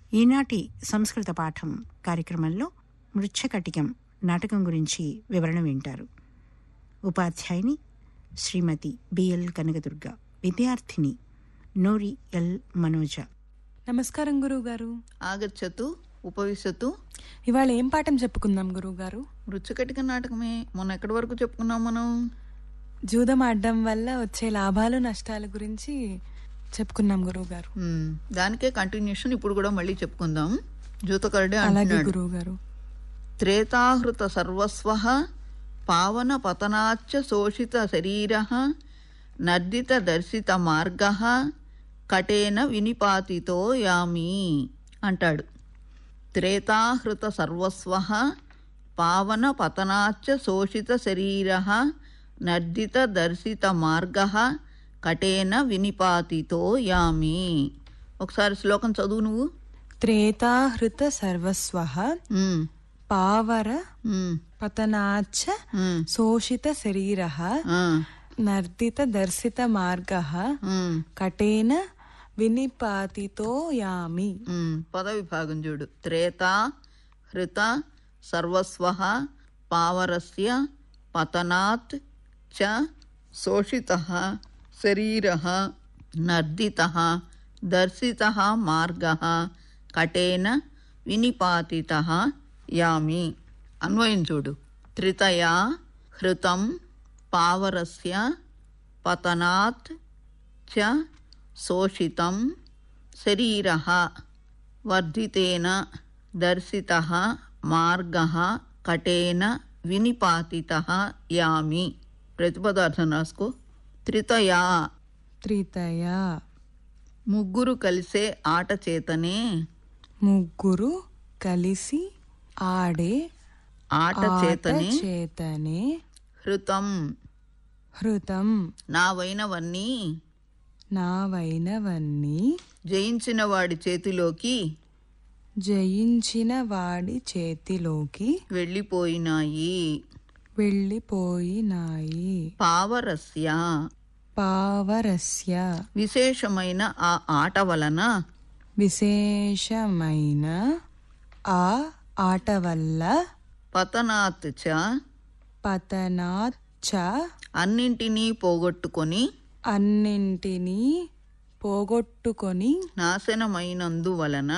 ఈనాటి సంస్కృత పాఠం కార్యక్రమంలో మృచ్ఛకటికం నాటకం గురించి వివరణ వింటారు ఉపాధ్యాయుని శ్రీమతి బిఎల్ కనకదుర్గ విద్యార్థిని నోరి ఎల్ మనోజ నమస్కారం గురువు గారు ఆగచ్చతు ఉపవిశతు ఇవాళ ఏం పాఠం చెప్పుకుందాం గురువు గారు మృచ్చకటిక నాటకమే మొన్న ఎక్కడి వరకు చెప్పుకున్నాం మనం జూదం ఆడడం వల్ల వచ్చే లాభాలు నష్టాల గురించి చెప్పుకున్నాం గురువు గారు ఉమ్, దానికే కంటిన్యూషన్ ఇప్పుడు కూడా మళ్ళీ చెప్పుకుందాం జూతకరుడే అలాగే అంటున్నాడు గురువు గారు త్రేతాహృత సర్వస్వ పావన పతనాచ్చ శోషిత శరీర నర్దిత దర్శిత మార్గ కటేన వినిపాతితో యామి అంటాడు త్రేతాహృత సర్వస్వ పావన పతనాచ్చ శోషిత శరీర నర్దిత దర్శిత మార్గ కటేన వినిపాతితో యామి ఒకసారి శ్లోకం చదువు నువ్వు త్రేతాహృత సర్వస్వ ఉమ్, పావర ఉమ్, పతనాచ్చ ఉమ్, శోషిత శరీర ఆ, నర్దిత దర్శిత మార్గ ఉమ్, కటేన వినిపాతితో యామి ఉమ్. పద విభాగం చూడు త్రేత హృత సర్వస్వ పావరస్య పతనాత్ చ శోషిత శరీర నర్దిత దర్శిత మార్గ కటేన వినిపాతిత యామి అన్వయం చూడు త్రితయా హృతం పావరస్య పతనాత్ చ శోషితం శరీర వర్ధితేన దర్శిత మార్గ కటేన వినిపాతిత యామి ప్రతిపదార్థం రాసుకో త్రితయా త్రితయా ముగ్గురు కలిసే ఆట చేతనే ముగ్గురు కలిసి ఆడే ఆట ఆట చేతనే చేతనే హృతం హృతం నావైనవన్నీ నావైనవన్నీ జయించిన వాడి చేతిలోకి జయించిన వాడి చేతిలోకి వెళ్ళిపోయినాయి వెళ్ళిపోయినాయి పావరస్య పావరస్య విశేషమైన ఆ ఆట వలన విశేషమైన ఆ ఆట వల్ల పతనాత్ చ పతనాచ్చ అన్నింటినీ పోగొట్టుకొని అన్నింటినీ పోగొట్టుకొని నాశనమైనందువలన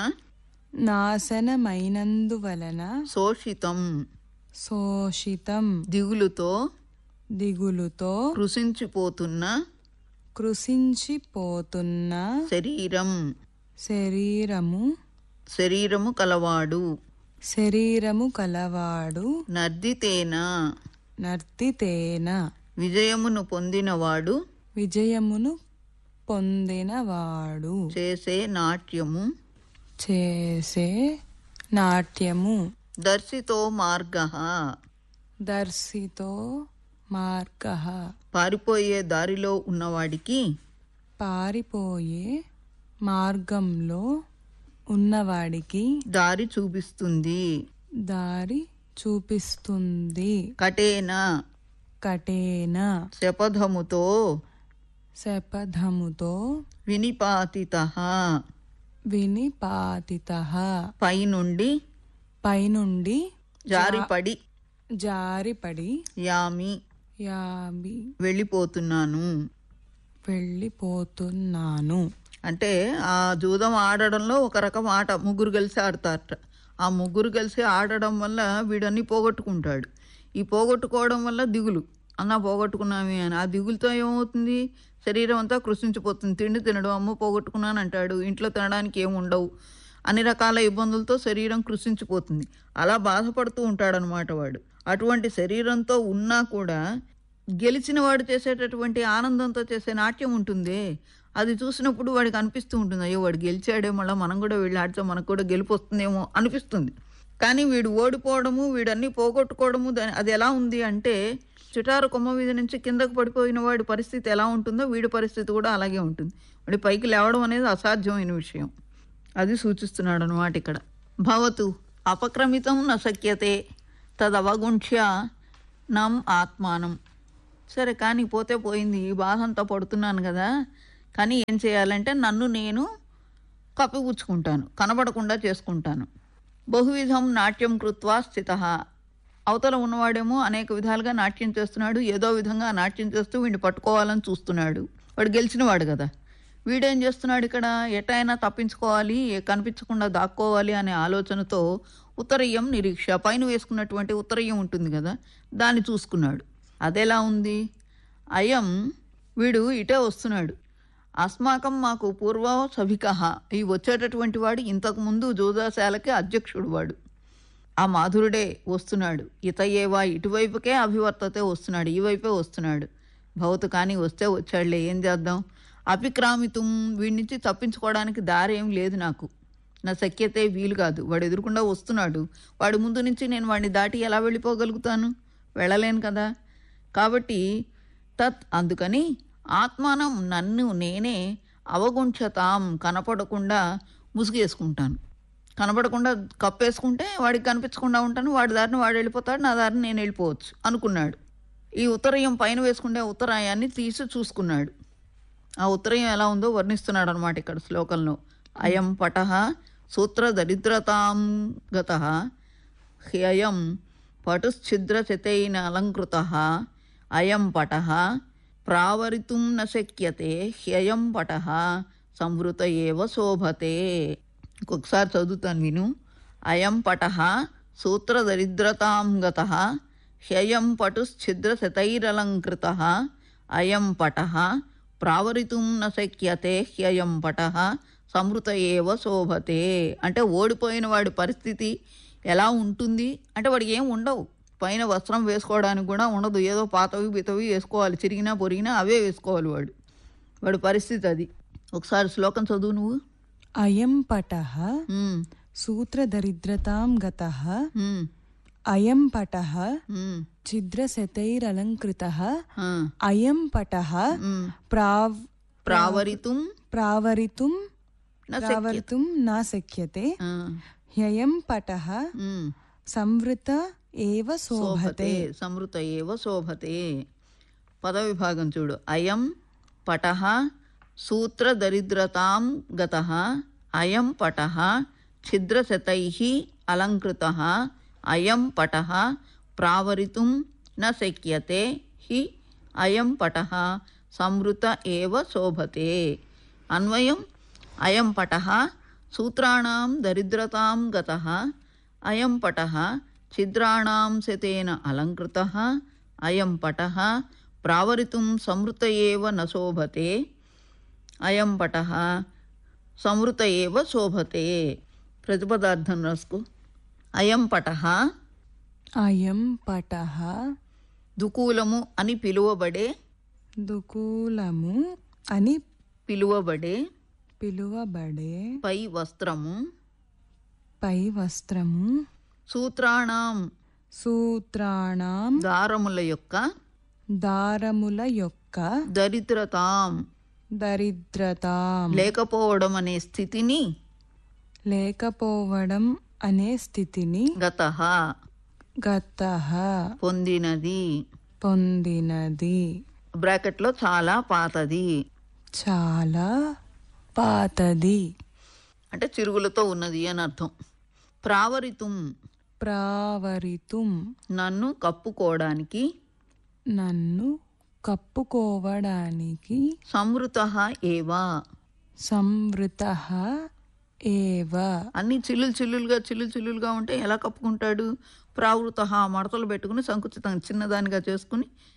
నాశనమైనందువలన శోషితం శోషితం దిగులుతో దిగులుతో కృషించిపోతున్న కృషించిపోతున్న శరీరం శరీరము శరీరము కలవాడు శరీరము కలవాడు నర్దితేన నర్తితేన విజయమును పొందినవాడు విజయమును పొందినవాడు చేసే నాట్యము చేసే నాట్యము దర్శితో మార్గ దర్శితో మార్గ పారిపోయే దారిలో ఉన్నవాడికి పారిపోయే మార్గంలో ఉన్నవాడికి దారి చూపిస్తుంది దారి చూపిస్తుంది కటేన కటేన శపథముతో శపథముతో వినిపాతిత వినిపాతిత పైనుండి పైనుండి జారిపడి జారిపడి యామి యాబి వెళ్ళిపోతున్నాను వెళ్ళిపోతున్నాను అంటే ఆ జూదం ఆడడంలో ఒక రకం ఆట ముగ్గురు కలిసి ఆడతారట ఆ ముగ్గురు కలిసి ఆడడం వల్ల వీడన్నీ పోగొట్టుకుంటాడు ఈ పోగొట్టుకోవడం వల్ల దిగులు అన్న పోగొట్టుకున్నామే అని ఆ దిగులుతో ఏమవుతుంది శరీరం అంతా కృషించిపోతుంది తిండి తినడం అమ్మ పోగొట్టుకున్నాను అంటాడు ఇంట్లో తినడానికి ఏమి ఉండవు అన్ని రకాల ఇబ్బందులతో శరీరం కృషించిపోతుంది అలా బాధపడుతూ ఉంటాడనమాట వాడు అటువంటి శరీరంతో ఉన్నా కూడా గెలిచిన వాడు చేసేటటువంటి ఆనందంతో చేసే నాట్యం ఉంటుంది అది చూసినప్పుడు వాడికి అనిపిస్తూ ఉంటుంది అయ్యో వాడు గెలిచాడే మళ్ళీ మనం కూడా వెళ్ళి ఆడితే మనకు కూడా గెలుపు వస్తుందేమో అనిపిస్తుంది కానీ వీడు ఓడిపోవడము వీడన్నీ పోగొట్టుకోవడము దాని అది ఎలా ఉంది అంటే చిటారు కొమ్మ మీద నుంచి కిందకు పడిపోయిన వాడి పరిస్థితి ఎలా ఉంటుందో వీడి పరిస్థితి కూడా అలాగే ఉంటుంది వాడి పైకి లేవడం అనేది అసాధ్యమైన విషయం అది సూచిస్తున్నాడు అనమాట ఇక్కడ భవతు అపక్రమితం న శక్యతే తదవగుంఠ్య నం ఆత్మానం సరే కానీ పోతే పోయింది ఈ బాధ అంతా పడుతున్నాను కదా కానీ ఏం చేయాలంటే నన్ను నేను కప్పిపుచ్చుకుంటాను కనబడకుండా చేసుకుంటాను బహువిధం నాట్యం కృత్వా స్థిత అవతల ఉన్నవాడేమో అనేక విధాలుగా నాట్యం చేస్తున్నాడు ఏదో విధంగా నాట్యం చేస్తూ వీడిని పట్టుకోవాలని చూస్తున్నాడు వాడు గెలిచినవాడు కదా వీడేం చేస్తున్నాడు ఇక్కడ ఎటైనా తప్పించుకోవాలి కనిపించకుండా దాక్కోవాలి అనే ఆలోచనతో ఉత్తరయ్యం నిరీక్ష పైన వేసుకున్నటువంటి ఉత్తరయ్యం ఉంటుంది కదా దాన్ని చూసుకున్నాడు అదెలా ఉంది అయం వీడు ఇటే వస్తున్నాడు అస్మాకం మాకు పూర్వ సభిక ఈ వచ్చేటటువంటి వాడు ఇంతకుముందు జోదాశాలకి అధ్యక్షుడు వాడు ఆ మాధురుడే వస్తున్నాడు ఇతయేవా ఇటువైపుకే అభివర్తతే వస్తున్నాడు ఈ వైపే వస్తున్నాడు భవతు కానీ వస్తే వచ్చాడులే ఏం చేద్దాం అపిక్రామితం వీడి నుంచి తప్పించుకోవడానికి దారి ఏం లేదు నాకు నా సఖ్యతే వీలు కాదు వాడు ఎదురుకుండా వస్తున్నాడు వాడి ముందు నుంచి నేను వాడిని దాటి ఎలా వెళ్ళిపోగలుగుతాను వెళ్ళలేను కదా కాబట్టి తత్ అందుకని ఆత్మానం నన్ను నేనే అవగుంచతాం కనపడకుండా ముసుగేసుకుంటాను కనపడకుండా కప్పేసుకుంటే వాడికి కనిపించకుండా ఉంటాను వాడి దారిని వాడు వెళ్ళిపోతాడు నా దారిని నేను వెళ్ళిపోవచ్చు అనుకున్నాడు ఈ ఉత్తరయం పైన వేసుకుంటే ఉత్తరాయాన్ని తీసి చూసుకున్నాడు ఆ ఉత్తరయం ఎలా ఉందో వర్ణిస్తున్నాడు అనమాట ఇక్కడ శ్లోకంలో అయం పట సూత్ర దరిద్రతాం గత హ్యయం పటుశ్ఛిద్రచతైన అలంకృత అయం పట ప్రావరితుం న శక్యతే హ్యయం పట సంవృత ఏవ శోభతే ఇంకొకసారి చదువుతాను విను అయం పట సూత్రదరిద్రతాం గత హ్యయం పటుశ్ఛిద్రశతైరలంకృత అయం పట ప్రావరితుం న శక్యతే హ్యయం పట సంవృత ఏవ శోభతే అంటే ఓడిపోయిన వాడి పరిస్థితి ఎలా ఉంటుంది అంటే వాడికి ఏం ఉండవు పైన వస్త్రం వేసుకోవడానికి కూడా ఉండదు ఏదో పాతవి బితవి వేసుకోవాలి చిరిగినా పొరిగినా అవే వేసుకోవాలి వాడు వాడి పరిస్థితి అది ఒకసారి శ్లోకం చదువు నువ్వు అయం పట ఉమ్, సూత్రదరిద్రతాం గత ఉమ్, అయం పట ఉమ్, ఛిద్రశతైరలంకృత ఆ, అయం పట ఉమ్. ప్రావ్ ప్రావరితుం ప్రావరితుం న శక్యతే. ప్రావరితుం నా శక్యతే ఆ, హ్యయం పట ఉమ్. సంవృత ఏవ శోభతే శోభతే సంవృత ఏవ శోభతే పదవిభాగం చూడు అయం పట సూత్రదరిద్రతాం గత అయం పట ఛిద్రశతై అలంకృత అయం పట ప్రావరితుం న శక్యతే హి అయం పట సంవృత ఏవ శోభతే అన్వయం అయం పట సూత్రాణం దరిద్రతాం గత అయం పట ఛిద్రాణం శతేన అలంకృత అయం పట ప్రావరితుం సంవృత ఏవ న శోభతే అయం పట సంవృత ఏవ శోభతే ప్రతిపదార్థం రాసుకో అయం పట అయం పట దుకూలము అని పిలువబడే దుకూలము అని పిలువబడే పిలువబడే పై వస్త్రము పై వస్త్రము సూత్రాణం సూత్రాణం దారముల యొక్క దారముల యొక్క దరిద్రతాం దరిద్రతాం లేకపోవడం అనే స్థితిని లేకపోవడం అనే స్థితిని గత గత పొందినది పొందినది బ్రాకెట్లో చాలా పాతది చాలా పాతది అంటే చిరుగులతో ఉన్నది అని అర్థం ప్రావరితుం ప్రావరితుం నన్ను కప్పుకోవడానికి నన్ను కప్పుకోవడానికి సంవృత ఏవా సంవృత ఏవ అన్ని చిల్లులు చిల్లులుగా చిల్లులు చిల్లులుగా ఉంటే ఎలా కప్పుకుంటాడు ప్రావృత మడతలు పెట్టుకుని సంకుచితం చిన్నదానిగా చేసుకుని